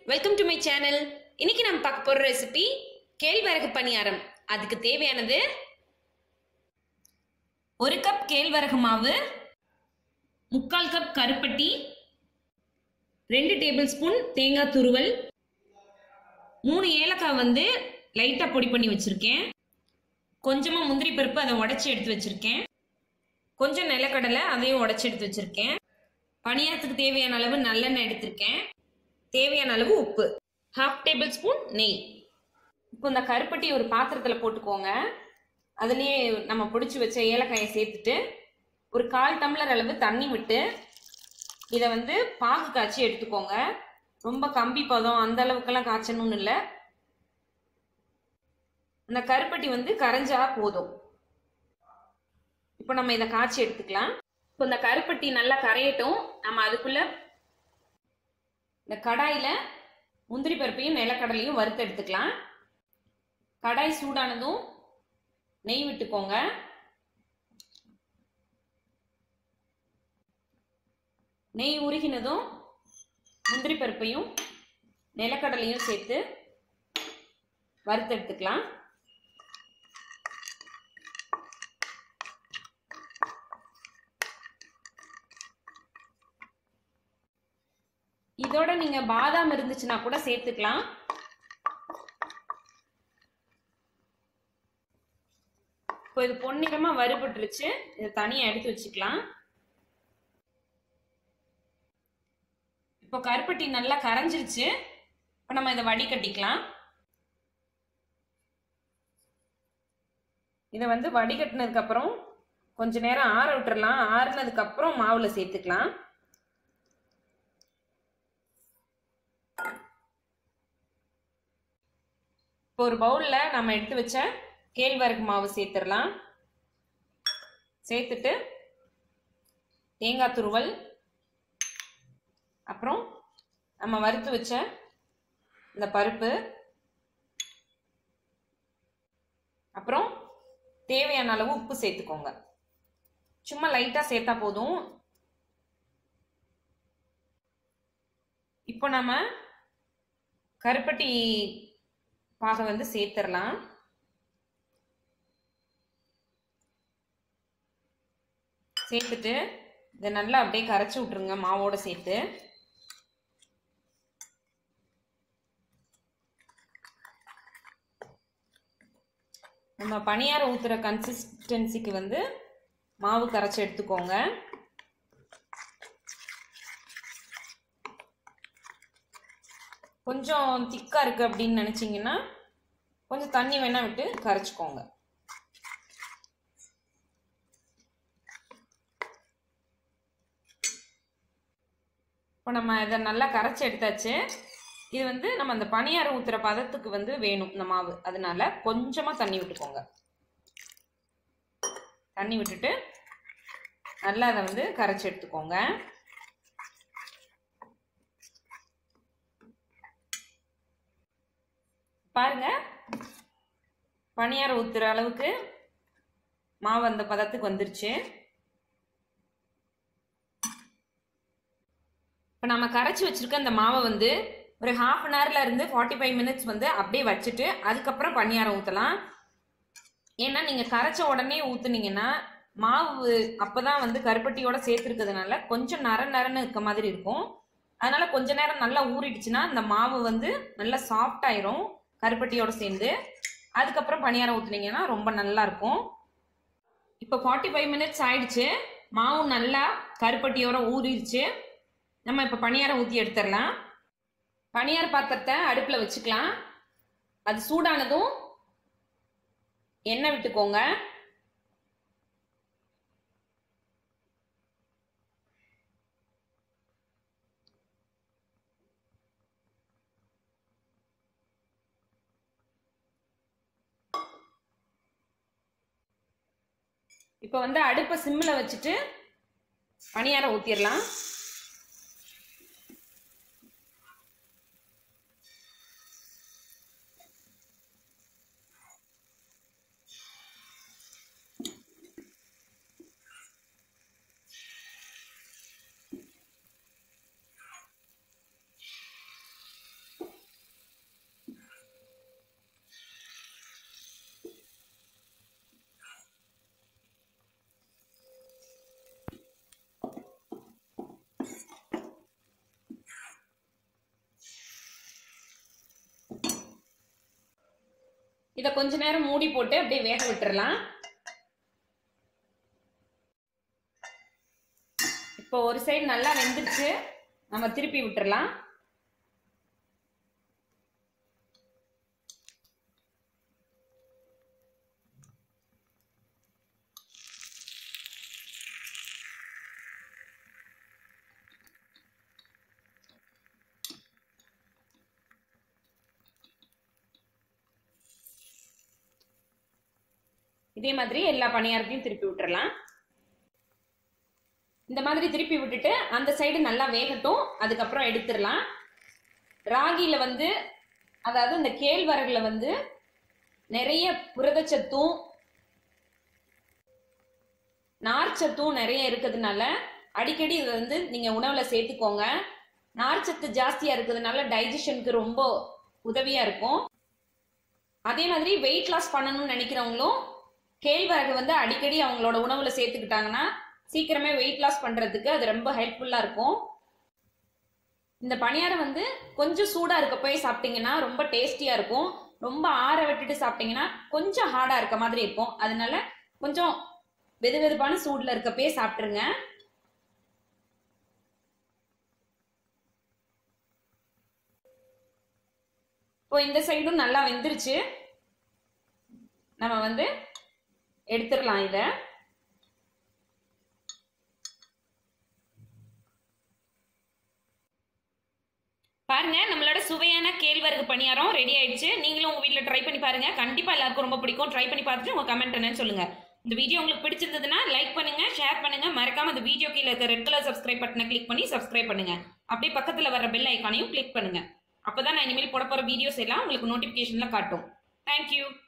welcome to my channel இன்னைக்கு நம்ம பார்க்க போற ரெசிபி கேழ்வரகு பணியாரம் அதுக்கு தேவையானது ஒரு கப் கேழ்வரகு மாவு முக்கால் கப் கருப்பட்டி ரெண்டு டேபிள் ஸ்பூன் தேங்காய் துருவல் மூணு ஏலக்காய் வந்து லைட்டாக பொடி பண்ணி வச்சுருக்கேன் கொஞ்சமாக முந்திரி பருப்பு அதை உடச்சி எடுத்து வச்சுருக்கேன் கொஞ்சம் நிலக்கடலை அதையும் உடச்சி எடுத்து வச்சுருக்கேன் பணியாரத்துக்கு தேவையான அளவு நல்லெண்ணெய் எடுத்திருக்கேன் தேவையான அளவு உப்பு ஹாஃப் டேபிள் ஸ்பூன் நெய் இப்போ இந்த கருப்பட்டி ஒரு பாத்திரத்தில் போட்டுக்கோங்க அதுலேயே நம்ம பிடிச்சி வச்ச ஏலக்காயை சேர்த்துட்டு ஒரு கால் டம்ளர் அளவு தண்ணி விட்டு இதை வந்து பாகு காய்ச்சி எடுத்துக்கோங்க ரொம்ப கம்பி பதம் அந்த அளவுக்கெல்லாம் காய்ச்சணும்னு இல்லை அந்த கருப்பட்டி வந்து கரைஞ்சா போதும் இப்போ நம்ம இதை காய்ச்சி எடுத்துக்கலாம் இப்போ இந்த கருப்பட்டி நல்லா கரையட்டும் நம்ம அதுக்குள்ள இந்த கடாயில் முந்திரி பருப்பையும் நிலக்கடலையும் வறுத்து எடுத்துக்கலாம் கடாய் சூடானதும் நெய் விட்டுக்கோங்க நெய் உருகினதும் முந்திரி பருப்பையும் நிலக்கடலையும் சேர்த்து வறுத்து எடுத்துக்கலாம் இதோட நீங்க பாதாம் இருந்துச்சுன்னா கூட சேர்த்துக்கலாம் இப்போ இது பொன்னிறமா வறுபட்டுருச்சு இதை தனியா எடுத்து வச்சுக்கலாம் இப்போ கருப்பட்டி நல்லா கரைஞ்சிருச்சு இப்போ நம்ம இதை வடிகட்டிக்கலாம் இதை வந்து வடிகட்டினதுக்கு அப்புறம் கொஞ்ச நேரம் ஆற விட்டுறலாம் ஆறுனதுக்கு அப்புறம் மாவுல சேர்த்துக்கலாம் இப்போ ஒரு பவுலில் நம்ம எடுத்து வச்ச கேழ்வரகு மாவு சேர்த்துடலாம் சேர்த்துட்டு தேங்காய் துருவல் அப்புறம் நம்ம வறுத்து வச்ச இந்த பருப்பு அப்புறம் தேவையான அளவு உப்பு சேர்த்துக்கோங்க சும்மா லைட்டாக சேர்த்தா போதும் இப்போ நம்ம கருப்பட்டி பாகை வந்து சேர்த்துடலாம் சேர்த்துட்டு இதை நல்லா அப்படியே கரைச்சி விட்ருங்க மாவோட சேர்த்து நம்ம பணியாரம் ஊற்றுற கன்சிஸ்டன்சிக்கு வந்து மாவு கரைச்சி எடுத்துக்கோங்க கொஞ்சம் திக்காக இருக்குது அப்படின்னு நினச்சிங்கன்னா கொஞ்சம் தண்ணி வேணால் விட்டு கரைச்சிக்கோங்க இப்போ நம்ம இதை நல்லா கரைச்சி எடுத்தாச்சு இது வந்து நம்ம அந்த பனியாரம் ஊற்றுற பதத்துக்கு வந்து வேணும் இந்த மாவு அதனால கொஞ்சமாக தண்ணி விட்டுக்கோங்க தண்ணி விட்டுட்டு நல்லா அதை வந்து கரைச்சி எடுத்துக்கோங்க பாருங்க பனியாரம் ஊத்துற அளவுக்கு மாவு அந்த பதத்துக்கு வந்துருச்சு இப்போ நம்ம கரைச்சி வச்சிருக்க அந்த மாவை வந்து ஒரு ஹாஃப் அன் ஹவர்ல இருந்து ஃபார்ட்டி ஃபைவ் மினிட்ஸ் வந்து அப்படியே வச்சுட்டு அதுக்கப்புறம் பனியாரம் ஊற்றலாம் ஏன்னா நீங்கள் கரைச்ச உடனே ஊற்றுனீங்கன்னா மாவு அப்போதான் வந்து கருப்பட்டியோட சேர்த்துருக்கிறதுனால கொஞ்சம் நர நரன்னு இருக்க மாதிரி இருக்கும் அதனால கொஞ்ச நேரம் நல்லா ஊறிடுச்சுன்னா இந்த மாவு வந்து நல்லா சாஃப்ட் ஆயிரும் கருப்பட்டியோட சேர்ந்து அதுக்கப்புறம் பணியாரம் ஊற்றுனீங்கன்னா ரொம்ப நல்லா இருக்கும் இப்போ ஃபார்ட்டி ஃபைவ் மினிட்ஸ் ஆயிடுச்சு மாவு நல்லா கருப்பட்டியோட ஊறிடுச்சு நம்ம இப்போ பணியாரம் ஊற்றி எடுத்துடலாம் பணியார பாத்திரத்தை அடுப்பில் வச்சுக்கலாம் அது சூடானதும் எண்ணெய் விட்டுக்கோங்க இப்போ வந்து அடுப்பை சிம்மில் வச்சுட்டு பணியாரம் ஊற்றிடலாம் இதை கொஞ்ச நேரம் மூடி போட்டு அப்படியே வேக விட்டுறலாம் இப்போ ஒரு சைடு நல்லா வெந்துருச்சு நம்ம திருப்பி விட்டுறலாம் இதே மாதிரி எல்லா பணியாரத்தையும் திருப்பி விட்டுறலாம் இந்த மாதிரி திருப்பி விட்டுட்டு அந்த சைடு நல்லா வேகட்டும் அதுக்கப்புறம் எடுத்துடலாம் ராகியில் வந்து அதாவது இந்த கேழ்வரகுல வந்து நிறைய புரதச்சத்தும் நார்ச்சத்தும் நிறைய இருக்கிறதுனால அடிக்கடி இதை வந்து நீங்கள் உணவில் சேர்த்துக்கோங்க நார்ச்சத்து ஜாஸ்தியாக இருக்கிறதுனால டைஜஷனுக்கு ரொம்ப உதவியாக இருக்கும் அதே மாதிரி வெயிட் லாஸ் பண்ணணும்னு நினைக்கிறவங்களும் கேழ்வரகு வந்து அடிக்கடி அவங்களோட உணவுல சேர்த்துக்கிட்டாங்கன்னா சீக்கிரமே வெயிட் லாஸ் பண்றதுக்கு அது ரொம்ப ஹெல்ப்ஃபுல்லா இருக்கும் இந்த பணியாரம் வந்து கொஞ்சம் சூடா இருக்கப்போய் சாப்பிட்டீங்கன்னா ரொம்ப டேஸ்டியா இருக்கும் ரொம்ப ஆற விட்டுட்டு சாப்பிட்டீங்கன்னா கொஞ்சம் ஹார்டா இருக்க மாதிரி இருக்கும் அதனால கொஞ்சம் வெது வெதுப்பான சூடுல இருக்கப்பயே சாப்பிட்டுருங்க இப்போ இந்த சைடும் நல்லா வெந்துருச்சு நம்ம வந்து எடுத்துடலாம் இதை பாருங்க நம்மளோட சுவையான கேழ்வரகு பணியாரம் ரெடி ஆயிடுச்சு நீங்களும் உங்க வீட்டில் ட்ரை பண்ணி பாருங்க கண்டிப்பா எல்லாருக்கும் ரொம்ப பிடிக்கும் ட்ரை பண்ணி பார்த்துட்டு உங்க கமெண்ட் என்னன்னு சொல்லுங்க இந்த வீடியோ உங்களுக்கு பிடிச்சிருந்ததுன்னா லைக் பண்ணுங்க ஷேர் பண்ணுங்க மறக்காம இந்த வீடியோ கீழே இருக்க ரெட் கலர் சப்ஸ்கிரைப் பட்டனை கிளிக் பண்ணி சப்ஸ்கிரைப் பண்ணுங்க அப்படியே பக்கத்துல வர பெல் ஐக்கானையும் கிளிக் பண்ணுங்க அப்பதான் நான் இனிமேல் போட போற வீடியோஸ் எல்லாம் உங்களுக்கு நோட்டிபிகேஷன்ல காட்டும் தேங்க்யூ